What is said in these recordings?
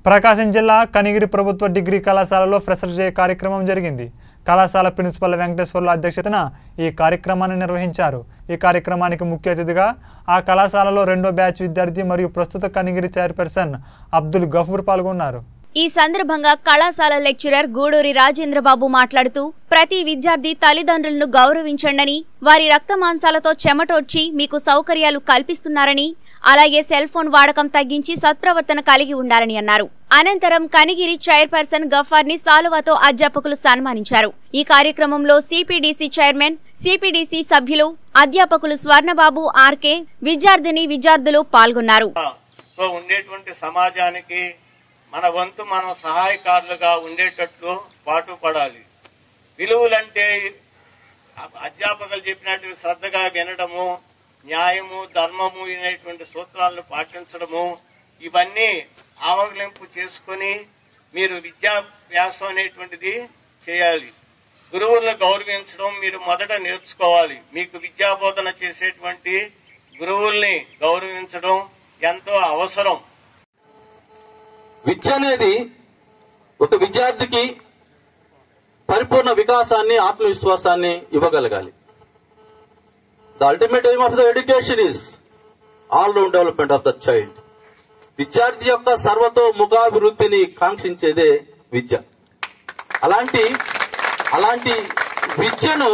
ప్రకాశం జిల్లా కనిగిరి ప్రభుత్వ డిగ్రీ కళాశాలలో ఫ్రెషర్ డే కార్యక్రమం జరిగింది కళాశాల ప్రిన్సిపల్ వెంకటేశ్వర్ల అధ్యక్షతన ఈ కార్యక్రమాన్ని నిర్వహించారు ఈ కార్యక్రమానికి ముఖ్య అతిథిగా ఆ కళాశాలలో రెండో బ్యాచ్ విద్యార్థి మరియు ప్రస్తుత కనిగిరి చైర్పర్సన్ అబ్దుల్ గఫూర్ పాల్గొన్నారు ఈ సందర్భంగా కళాశాల లెక్చరర్ గూడూరి రాజేంద్రబాబు మాట్లాడుతూ ప్రతి విద్యార్థి తల్లిదండ్రులను గౌరవించండని వారి రక్తమాంసాలతో చెమటోడ్చి మీకు సౌకర్యాలు కల్పిస్తున్నారని అలాగే సెల్ ఫోన్ వాడకం తగ్గించి సత్ప్రవర్తన కలిగి ఉండాలని అన్నారు అనంతరం కనిగిరి చైర్పర్సన్ గఫార్ ని సాలువాతో అధ్యాపకులు సన్మానించారు ఈ కార్యక్రమంలో సిపిడిసి చైర్మన్ సిపిడిసి సభ్యులు అధ్యాపకులు స్వర్ణబాబు ఆర్కే విద్యార్థిని విద్యార్థులు పాల్గొన్నారు తో ఉండేటువంటి సమాజానికి మన వంతు మనం సహాయకారులుగా ఉండేటట్లు పాటుపడాలి విలువలంటే అ- అధ్యాపకులు చెప్పినట్టు శ్రద్ధగా వినడము న్యాయము ధర్మము అనేటువంటి సూత్రాలను పాటించడము ఇవన్నీ ఆవగలింపు చేసుకొని మీరు విద్యాభ్యాసం అనేటువంటిది చేయాలి గురువులను గౌరవించడం మీరు మొదట నేర్చుకోవాలి మీకు విద్యాబోధన చేసేటువంటి గురువుల్ని గౌరవించడం ఎంతో అవసరం విద్య అనేది ఒక విద్యార్థికి పరిపూర్ణ వికాసాన్ని ఆత్మవిశ్వాసాన్ని ఇవ్వగలగాలి the ultimate aim of the education is all round development of the child విద్యార్థి యొక్క సర్వతో ముఖాభివృద్ధిని కాంక్షించేదే విద్య అలాంటి అలాంటి విద్యను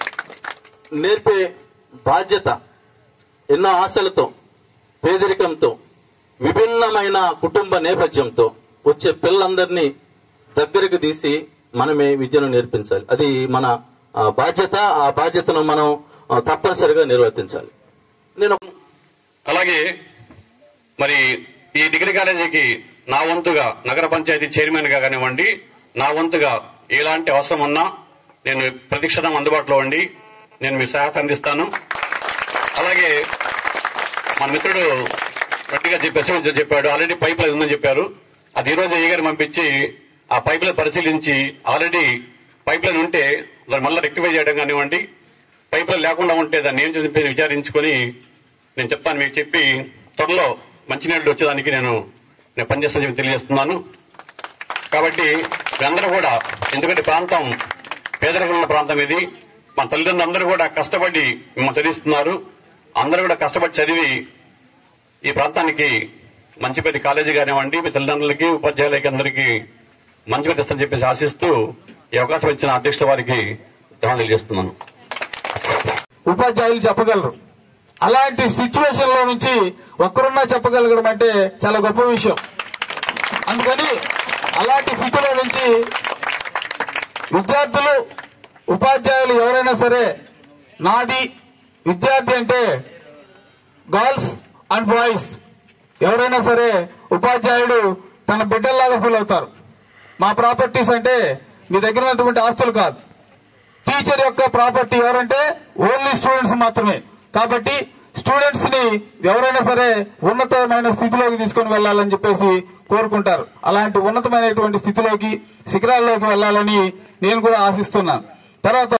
నేర్పే బాధ్యత ఎన్నో ఆశలతో పేదరికంతో విభిన్నమైన కుటుంబ నేపథ్యంతో వచ్చే పిల్లలందరినీ దగ్గరికి తీసి మనమే విద్యను నేర్పించాలి అది మన ఆ, బాధ్యత ఆ బాధ్యతను మనం ఆ, తప్పనిసరిగా నిర్వర్తించాలి నేను అలాగే మరి ఈ డిగ్రీ కాలేజీకి నా వంతుగా నగర పంచాయతీ చైర్మన్ గా కానివ్వండి నా వంతుగా ఎలాంటి అవసరం ఉన్నా నేను ప్రతిక్షణం అందుబాటులో ఉండి నేను మీ సహాయం అందిస్తాను అలాగే మన మిత్రుడు గట్టిగా చెప్పి చెప్పాడు ఆల్రెడీ పైప్ లైన్ ఉందని చెప్పారు అది ఈ రోజు గారిని పంపించి ఆ పైప్ లైన్ పరిశీలించి ఆల్రెడీ పైప్ లైన్ ఉంటే దాన్ని మళ్ళీ రెక్టిఫై చేయడం కానివ్వండి పైప్ లైన్ లేకుండా ఉంటే దాన్ని ఏం చెప్పి విచారించుకొని నేను చెప్తాను మీకు చెప్పి త్వరలో మంచినీళ్ళు వచ్చేదానికి నేను నేను పనిచేస్తానని చెప్పి తెలియజేస్తున్నాను కాబట్టి మీరందరూ కూడా ఎందుకంటే ప్రాంతం పేదరికం ఉన్న ప్రాంతం ఇది మన తల్లిదండ్రులు అందరూ కూడా కష్టపడి మిమ్మల్ని చదివిస్తున్నారు అందరూ కూడా కష్టపడి చదివి ఈ ప్రాంతానికి మంచి పెద్ద కాలేజీ కానివ్వండి మీ తల్లిదండ్రులకి ఉపాధ్యాయులకి అందరికీ మంచి పెద్ద ఇస్తానని చెప్పేసి ఆశిస్తూ ఈ అవకాశం ఇచ్చిన అధ్యక్షుల వారికి ధన్యవాదాలు తెలియజేస్తున్నాను ఉపాధ్యాయులు చెప్పగలరు అలాంటి సిచ్యువేషన్ లో నుంచి ఒక్కరున్నా చెప్పగలగడం అంటే చాలా గొప్ప విషయం అందుకని అలాంటి స్థితిలో నుంచి విద్యార్థులు ఉపాధ్యాయులు ఎవరైనా సరే నాది విద్యార్థి అంటే గర్ల్స్ అండ్ బాయ్స్ ఎవరైనా సరే ఉపాధ్యాయుడు తన బిడ్డల్లాగా ఫీల్ అవుతారు మా ప్రాపర్టీస్ అంటే మీ దగ్గర ఉన్నటువంటి ఆస్తులు కాదు టీచర్ యొక్క ప్రాపర్టీ ఎవరంటే ఓన్లీ స్టూడెంట్స్ మాత్రమే కాబట్టి స్టూడెంట్స్ ని ఎవరైనా సరే ఉన్నతమైన స్థితిలోకి తీసుకొని వెళ్ళాలని చెప్పేసి కోరుకుంటారు అలాంటి ఉన్నతమైనటువంటి స్థితిలోకి శిఖరాల్లోకి వెళ్ళాలని నేను కూడా ఆశిస్తున్నాను తర్వాత